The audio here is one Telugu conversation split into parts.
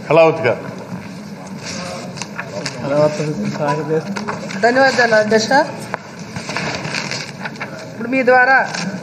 కళావతి గారు ధన్యవాదాలు అధ్యక్ష ఇప్పుడు మీ ద్వారా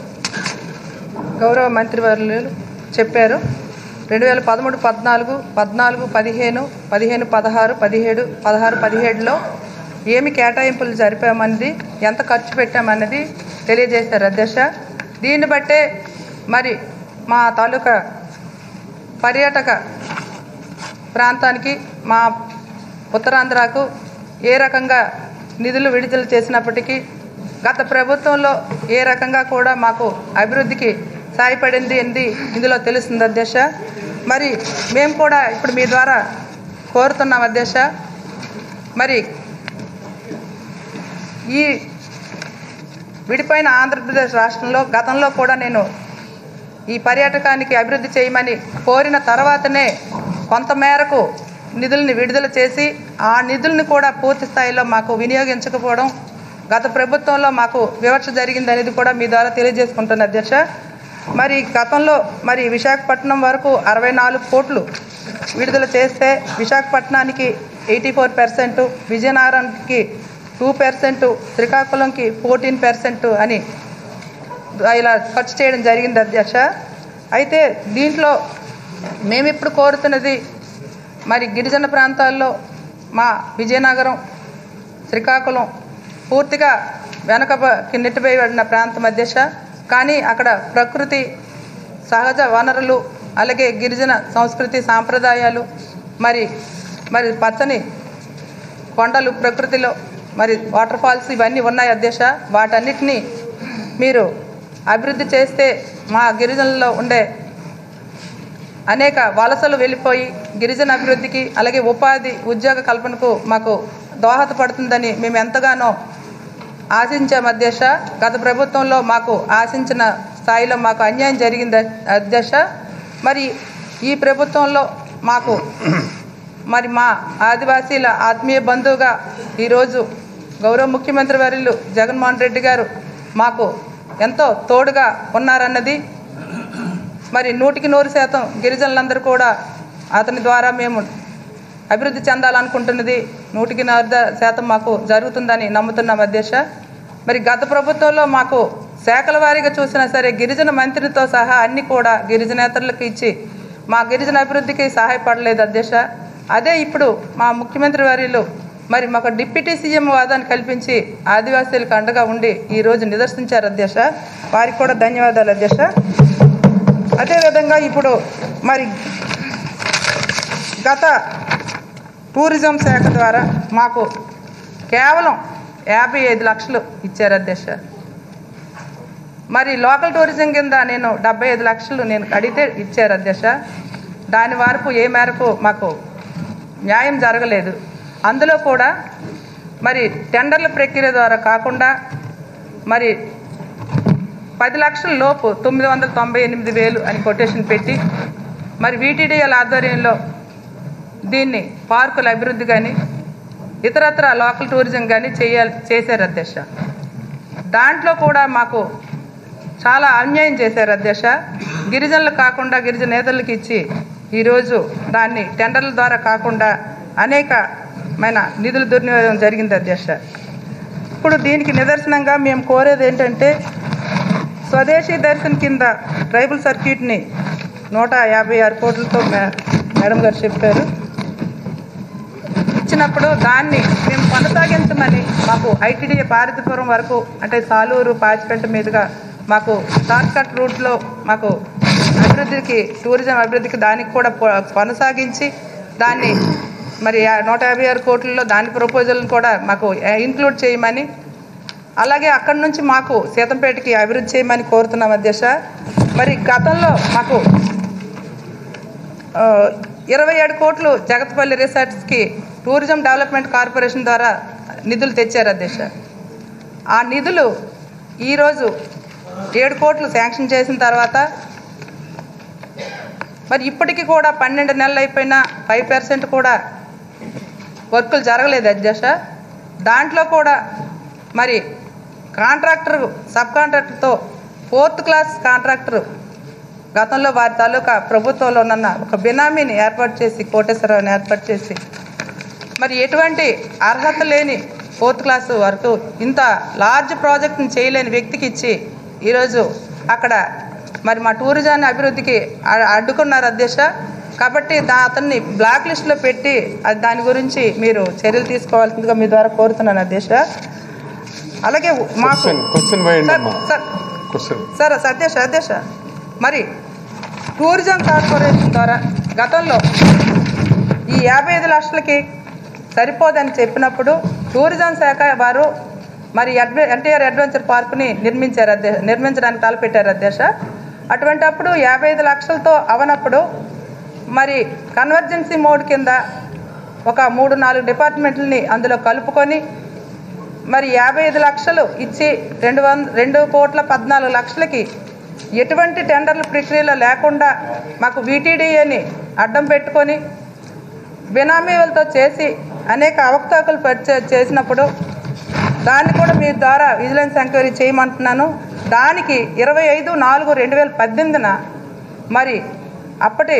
గౌరవ మంత్రివర్యులు చెప్పారు రెండు వేల పదమూడు పద్నాలుగు పద్నాలుగు పదిహేను పదిహేను పదహారు పదిహేడు పదహారు పదిహేడులో ఏమి కేటాయింపులు జరిపామన్నది ఎంత ఖర్చు పెట్టామన్నది తెలియజేశారు అధ్యక్ష దీన్ని బట్టే మరి మా తాలూకా పర్యాటక ప్రాంతానికి మా ఉత్తరాంధ్రకు ఏ రకంగా నిధులు విడుదల చేసినప్పటికీ గత ప్రభుత్వంలో ఏ రకంగా కూడా మాకు అభివృద్ధికి సాయపడింది ఏంది ఇందులో తెలుస్తుంది అధ్యక్ష మరి మేము కూడా ఇప్పుడు మీ ద్వారా కోరుతున్నాం అధ్యక్ష మరి ఈ విడిపోయిన ఆంధ్రప్రదేశ్ రాష్ట్రంలో గతంలో కూడా నేను ఈ పర్యాటకానికి అభివృద్ధి చేయమని కోరిన తర్వాతనే కొంతమేరకు నిధుల్ని విడుదల చేసి ఆ నిధుల్ని కూడా పూర్తి స్థాయిలో మాకు వినియోగించకపోవడం గత ప్రభుత్వంలో మాకు వివక్ష జరిగింది అనేది కూడా మీ ద్వారా తెలియజేసుకుంటున్న అధ్యక్ష మరి గతంలో మరి విశాఖపట్నం వరకు అరవై నాలుగు కోట్లు విడుదల చేస్తే విశాఖపట్నానికి ఎయిటీ ఫోర్ పర్సెంట్ విజయనగరంకి టూ పర్సెంట్ శ్రీకాకుళంకి ఫోర్టీన్ పర్సెంట్ అని ఇలా ఖర్చు చేయడం జరిగింది అధ్యక్ష అయితే దీంట్లో మేము ఇప్పుడు కోరుతున్నది మరి గిరిజన ప్రాంతాల్లో మా విజయనగరం శ్రీకాకుళం పూర్తిగా వెనక నెట్టివేయబడిన ప్రాంతం అధ్యక్ష కానీ అక్కడ ప్రకృతి సహజ వనరులు అలాగే గిరిజన సంస్కృతి సాంప్రదాయాలు మరి మరి పచ్చని కొండలు ప్రకృతిలో మరి వాటర్ ఫాల్స్ ఇవన్నీ ఉన్నాయి అధ్యక్ష వాటన్నిటినీ మీరు అభివృద్ధి చేస్తే మా గిరిజనుల్లో ఉండే అనేక వలసలు వెళ్ళిపోయి గిరిజన అభివృద్ధికి అలాగే ఉపాధి ఉద్యోగ కల్పనకు మాకు దోహదపడుతుందని మేము ఎంతగానో ఆశించాం అధ్యక్ష గత ప్రభుత్వంలో మాకు ఆశించిన స్థాయిలో మాకు అన్యాయం జరిగింది అధ్యక్ష మరి ఈ ప్రభుత్వంలో మాకు మరి మా ఆదివాసీల ఆత్మీయ బంధువుగా ఈరోజు గౌరవ ముఖ్యమంత్రి వర్యులు జగన్మోహన్ రెడ్డి గారు మాకు ఎంతో తోడుగా ఉన్నారన్నది మరి నూటికి నూరు శాతం గిరిజనులందరూ కూడా అతని ద్వారా మేము అభివృద్ధి చెందాలనుకుంటున్నది నూటికి నూరు శాతం మాకు జరుగుతుందని నమ్ముతున్నాం అధ్యక్ష మరి గత ప్రభుత్వంలో మాకు శాఖల వారీగా చూసినా సరే గిరిజన మంత్రితో సహా అన్ని కూడా గిరిజనేతరులకు ఇచ్చి మా గిరిజన అభివృద్ధికి సహాయపడలేదు అధ్యక్ష అదే ఇప్పుడు మా ముఖ్యమంత్రి వర్యులు మరి మాకు డిప్యూటీ సీఎం వాదాన్ని కల్పించి ఆదివాసీలకు అండగా ఉండి ఈరోజు నిదర్శించారు అధ్యక్ష వారికి కూడా ధన్యవాదాలు అధ్యక్ష అదేవిధంగా ఇప్పుడు మరి గత టూరిజం శాఖ ద్వారా మాకు కేవలం యాభై ఐదు లక్షలు ఇచ్చారు అధ్యక్ష మరి లోకల్ టూరిజం కింద నేను డెబ్బై ఐదు లక్షలు నేను అడిగితే ఇచ్చారు అధ్యక్ష దాని వరకు ఏ మేరకు మాకు న్యాయం జరగలేదు అందులో కూడా మరి టెండర్ల ప్రక్రియ ద్వారా కాకుండా మరి పది లక్షల లోపు తొమ్మిది వందల తొంభై ఎనిమిది వేలు అని కొటేషన్ పెట్టి మరి వీటీడీఎల్ ఆధ్వర్యంలో దీన్ని పార్కుల అభివృద్ధి కానీ ఇతరత్ర లోకల్ టూరిజం కానీ చేయాలి చేశారు అధ్యక్ష దాంట్లో కూడా మాకు చాలా అన్యాయం చేశారు అధ్యక్ష గిరిజనులు కాకుండా గిరిజన నేతలకు ఇచ్చి ఈరోజు దాన్ని టెండర్ల ద్వారా కాకుండా అనేకమైన నిధుల దుర్వినియోగం జరిగింది అధ్యక్ష ఇప్పుడు దీనికి నిదర్శనంగా మేము కోరేది ఏంటంటే స్వదేశీ దర్శన్ కింద ట్రైబల్ సర్క్యూట్ని నూట యాభై ఆరు కోట్లతో మే- మేడం గారు చెప్పారు ఇచ్చినప్పుడు దాన్ని మేము కొనసాగించమని మాకు ఐటీడీఏ పారితపురం వరకు అంటే సాలూరు పాచిపెంట మీదుగా మాకు షార్ట్ కట్ రూట్లో మాకు అభివృద్ధికి టూరిజం అభివృద్ధికి దానికి కూడా పొ- కొనసాగించి దాన్ని మరి యా- నూట యాభై ఆరు కోట్లలో దాని ప్రపోజల్ని కూడా మాకు ఇంక్లూడ్ చేయమని అలాగే అక్కడి నుంచి మాకు సీతంపేటకి అభివృద్ధి చేయమని కోరుతున్నాం అధ్యక్ష మరి గతంలో మాకు ఆ, ఇరవై ఏడు కోట్లు జగత్పల్లి రిసార్ట్స్కి టూరిజం డెవలప్మెంట్ కార్పొరేషన్ ద్వారా నిధులు తెచ్చారు అధ్యక్ష ఆ నిధులు ఈరోజు ఏడు కోట్లు శాంక్షన్ చేసిన తర్వాత మరి ఇప్పటికీ కూడా పన్నెండు నెలలు అయిపోయినా ఫైవ్ పర్సెంట్ కూడా వర్కులు జరగలేదు అధ్యక్ష దాంట్లో కూడా మరి కాంట్రాక్టర్ సబ్ కాంట్రాక్టర్తో ఫోర్త్ క్లాస్ కాంట్రాక్టర్ గతంలో వారి తాలూకా ప్రభుత్వంలో ఉన్న ఒక బినామీని ఏర్పాటు చేసి కోటేశ్వరరావుని ఏర్పాటు చేసి మరి ఎటువంటి అర్హత లేని ఫోర్త్ క్లాస్ వరకు ఇంత లార్జ్ ప్రాజెక్ట్ని చేయలేని వ్యక్తికి ఇచ్చి ఈరోజు అక్కడ మరి మా టూరిజాన్ని అభివృద్ధికి అ- అడ్డుకున్నారు అధ్యక్ష కాబట్టి దా అతన్ని బ్లాక్ లిస్ట్లో పెట్టి అది దాని గురించి మీరు చర్యలు తీసుకోవాల్సిందిగా మీ ద్వారా కోరుతున్నాను అధ్యక్ష అలాగే మాకు క్వశ్చన్ క్వశ్చన్ వేయండి సార్ అమ్మా సార్ క్వశ్చన్ సార్ అధ్యక్ష అధ్యక్ష మరి టూరిజం కార్పొరేషన్ ద్వారా గతంలో ఈ యాభై ఐదు లక్షలకి సరిపోదని చెప్పినప్పుడు టూరిజం శాఖ వారు మరి అడ్వె ఎన్టీఆర్ అడ్వెంచర్ పార్కుని నిర్మించారు అధ్యక్ష నిర్మించడానికి తలపెట్టారు అధ్యక్ష అటువంటి అప్పుడు యాభై ఐదు లక్షలతో అవనప్పుడు మరి కన్వర్జెన్సీ మోడ్ కింద ఒక మూడు నాలుగు డిపార్ట్మెంట్లని అందులో కలుపుకొని మరి యాభై ఐదు లక్షలు ఇచ్చి రెండు వంద రెండు కోట్ల పద్నాలుగు లక్షలకి ఎటువంటి టెండర్ల ప్రక్రియలో లేకుండా మాకు వీటీడీఏని అడ్డం పెట్టుకొని బినామీలతో చేసి అనేక అవకతవకలు పరిచే చేసినప్పుడు దాన్ని కూడా మీ ద్వారా విజిలెన్స్ ఎంక్వైరీ చేయమంటున్నాను దానికి ఇరవై ఐదు నాలుగు రెండు వేల పద్దెనిమిదిన మరి అప్పటి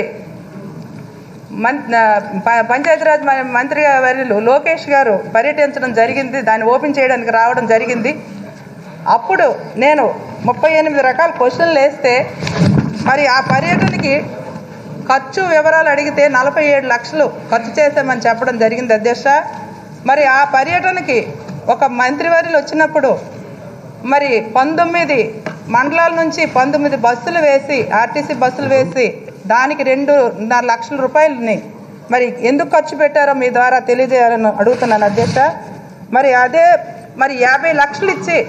మం ఆ, ప- పంచాయతీరాజ్ మ- మంత్రి వర్యులు లోకేష్ గారు పర్యటించడం జరిగింది దాన్ని ఓపెన్ చేయడానికి రావడం జరిగింది అప్పుడు నేను ముప్పై ఎనిమిది రకాల క్వశ్చన్లు వేస్తే మరి ఆ పర్యటనకి ఖర్చు వివరాలు అడిగితే నలభై ఏడు లక్షలు ఖర్చు చేశామని చెప్పడం జరిగింది అధ్యక్ష మరి ఆ పర్యటనకి ఒక మంత్రివర్యులు వచ్చినప్పుడు మరి పంతొమ్మిది మండలాల నుంచి పంతొమ్మిది బస్సులు వేసి ఆర్టీసీ బస్సులు వేసి దానికి రెండున్నర లక్షల రూపాయలని మరి ఎందుకు ఖర్చు పెట్టారో మీ ద్వారా తెలియజేయాలని అడుగుతున్నాను అధ్యక్ష మరి అదే మరి యాభై లక్షలు ఇచ్చి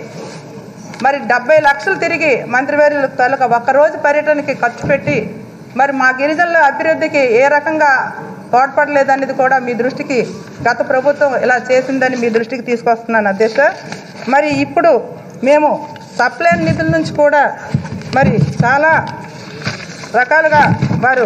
మరి డెబ్బై లక్షలు తిరిగి మంత్రివర్యుల తాలూకా ఒక్కరోజు పర్యటనకి ఖర్చు పెట్టి మరి మా గిరిజనుల అభివృద్ధికి ఏ రకంగా తోడ్పడలేదనేది కూడా మీ దృష్టికి గత ప్రభుత్వం ఇలా చేసిందని మీ దృష్టికి తీసుకొస్తున్నాను అధ్యక్ష మరి ఇప్పుడు మేము సప్లైన్ నిధుల నుంచి కూడా మరి చాలా రకాలుగా వారు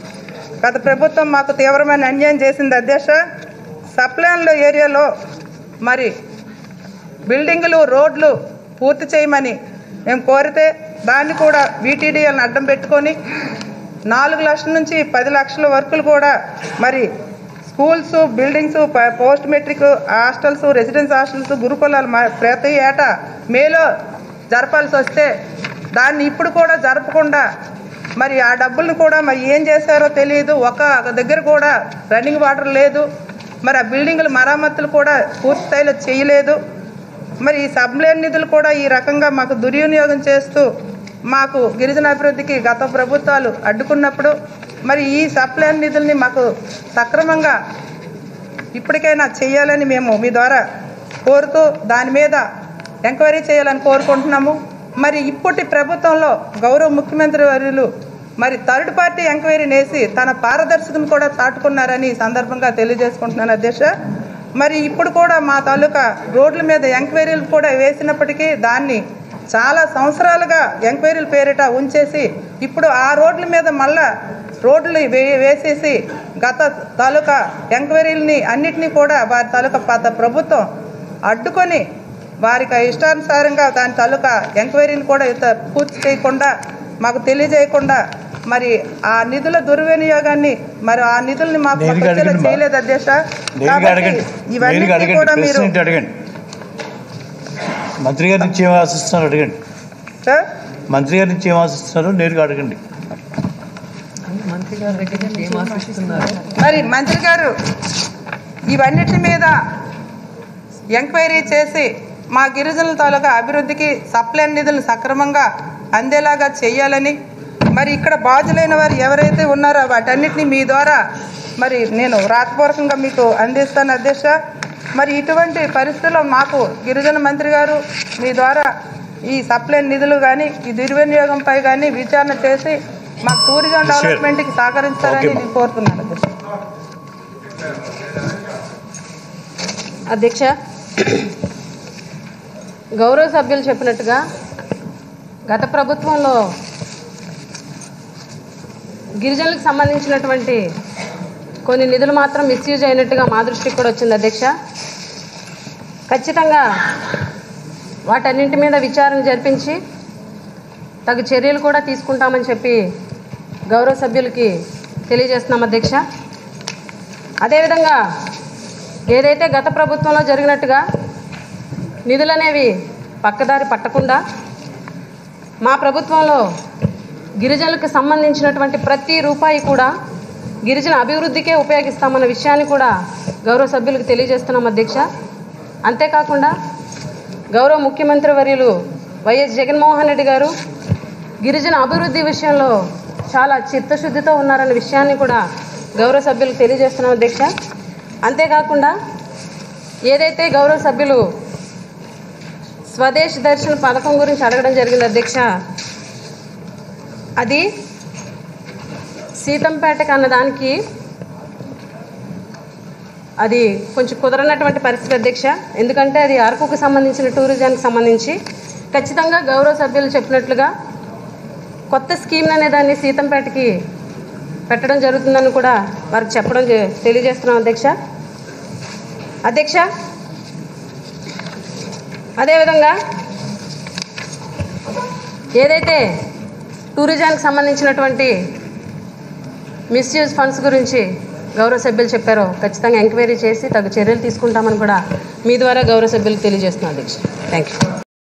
గత ప్రభుత్వం మాకు తీవ్రమైన అన్యాయం చేసింది అధ్యక్ష సప్లైన్లో ఏరియాలో మరి బిల్డింగులు రోడ్లు పూర్తి చేయమని మేము కోరితే దాన్ని కూడా వీటీడీఎల్ని అడ్డం పెట్టుకొని నాలుగు లక్షల నుంచి పది లక్షల వర్కులు కూడా మరి స్కూల్స్ బిల్డింగ్స్ ప- post matric hostels residence hostels గురుకులాలు మ- ప్రతి ఏటా మేలో జరపాల్సి వస్తే దాన్ని ఇప్పుడు కూడా జరపకుండా మరి ఆ డబ్బులను కూడా మరి ఏం చేశారో తెలియదు ఒక దగ్గర కూడా రన్నింగ్ వాటర్ లేదు మరి ఆ బిల్డింగుల మరమ్మతులు కూడా పూర్తి స్థాయిలో చేయలేదు మరి ఈ సబ్లైన్ నిధులు కూడా ఈ రకంగా మాకు దుర్వినియోగం చేస్తూ మాకు గిరిజన అభివృద్ధికి గత ప్రభుత్వాలు అడ్డుకున్నప్పుడు మరి ఈ సప్లైన్ నిధుల్ని మాకు సక్రమంగా ఇప్పటికైనా చేయాలని మేము మీ ద్వారా కోరుతూ దాని మీద ఎంక్వైరీ చేయాలని కోరుకుంటున్నాము మరి ఇప్పటి ప్రభుత్వంలో గౌరవ ముఖ్యమంత్రి వర్యులు మరి థర్డ్ పార్టీ ఎంక్వైరీ నేసి తన పారదర్శకను కూడా చాటుకున్నారని ఈ సందర్భంగా తెలియజేసుకుంటున్నాను అధ్యక్ష మరి ఇప్పుడు కూడా మా తాలూకా రోడ్ల మీద ఎంక్వైరీలు కూడా వేసినప్పటికీ దాన్ని చాలా సంవత్సరాలుగా ఎంక్వైరీల పేరిట ఉంచేసి ఇప్పుడు ఆ రోడ్ల మీద మళ్ళా రోడ్లు వే వేసేసి గత తాలూకా ఎంక్వైరీలని అన్నిటినీ కూడా వారి తాలూకా పాత ప్రభుత్వం అడ్డుకొని వారికి ఇష్టానుసారంగా దాని తాలూకా ఎంక్వైరీని కూడా ఇంత పూర్తి చేయకుండా మాకు తెలియజేయకుండా మరి ఆ నిధుల దుర్వినియోగాన్ని మరి ఆ నిధుల్ని మాకు నేరుగా వచ్చేలా అడగండి మా. చేయలేదు అధ్యక్ష నేరుగా కాబట్టి అడగండి నేరుగా ఇవన్నీ అడగండి కూడా మీరు ప్రెసిడెంట్ అడగండి మంత్రి గారి నుంచి ఏం ఆశిస్తున్నారు అడగండి సార్ మంత్రి గారి నుంచి ఏం ఆశిస్తున్నారు నేరుగా అడగండి మంత్రి గారి దగ్గర నుంచి ఏం ఆశిస్తున్నారు మరి మంత్రి గారు ఇవన్నిటి మీద ఎంక్వైరీ చేసి మా గిరిజనుల తాలూకా అభివృద్ధికి సప్లైన్ నిధులను సక్రమంగా అందేలాగా చేయాలని మరి ఇక్కడ బాధ్యులైన వారు ఎవరైతే ఉన్నారో వాటన్నిటిని మీ ద్వారా మరి నేను రాతపూర్వకంగా మీకు అందిస్తాను అధ్యక్ష మరి ఇటువంటి పరిస్థితుల్లో మాకు గిరిజన మంత్రి గారు మీ ద్వారా ఈ సప్లైన్ నిధులు కానీ ఈ దుర్వినియోగంపై కానీ విచారణ చేసి మా టూరిజం డెవలప్మెంట్కి సహకరిస్తారని ఓకే, మా. నేను కోరుతున్నాను అధ్యక్ష అధ్యక్ష గౌరవ సభ్యులు చెప్పినట్టుగా గత ప్రభుత్వంలో గిరిజనులకు సంబంధించినటువంటి కొన్ని నిధులు మాత్రం మిస్యూజ్ అయినట్టుగా మా దృష్టికి కూడా వచ్చింది అధ్యక్ష ఖచ్చితంగా వాటన్నింటి మీద విచారణ జరిపించి తగు చర్యలు కూడా తీసుకుంటామని చెప్పి గౌరవ సభ్యులకి తెలియజేస్తున్నాం అధ్యక్ష అదేవిధంగా ఏదైతే గత ప్రభుత్వంలో జరిగినట్టుగా నిధులు అనేవి పక్కదారి పట్టకుండా మా ప్రభుత్వంలో గిరిజనులకు సంబంధించినటువంటి ప్రతి రూపాయి కూడా గిరిజన అభివృద్ధికే ఉపయోగిస్తామన్న విషయాన్ని కూడా గౌరవ సభ్యులకు తెలియజేస్తున్నాం అధ్యక్ష అంతేకాకుండా గౌరవ ముఖ్యమంత్రి వర్యులు వైఎస్ జగన్మోహన్ రెడ్డి గారు గిరిజన అభివృద్ధి విషయంలో చాలా చిత్తశుద్ధితో ఉన్నారన్న విషయాన్ని కూడా గౌరవ సభ్యులకు తెలియజేస్తున్నాం అధ్యక్ష అంతేకాకుండా ఏదైతే గౌరవ సభ్యులు స్వదేశ్ దర్శన్ పథకం గురించి అడగడం జరిగింది అధ్యక్ష అది సీతంపేటకు అన్నదానికి అది కొంచెం కుదరనటువంటి పరిస్థితి అధ్యక్ష ఎందుకంటే అది అరకుకు సంబంధించిన టూరిజానికి సంబంధించి ఖచ్చితంగా గౌరవ సభ్యులు చెప్పినట్లుగా కొత్త స్కీమ్ అనే దాన్ని సీతంపేటకి పెట్టడం జరుగుతుందని కూడా వారికి చెప్పడం జ- తెలియజేస్తున్నాం అధ్యక్ష అధ్యక్ష అదేవిధంగా ఏదైతే టూరిజానికి సంబంధించినటువంటి మిస్యూజ్ ఫండ్స్ గురించి గౌరవ సభ్యులు చెప్పారో ఖచ్చితంగా ఎంక్వైరీ చేసి తగు చర్యలు తీసుకుంటామని కూడా మీ ద్వారా గౌరవ సభ్యులకు తెలియజేస్తున్నాను అధ్యక్ష థ్యాంక్ యూ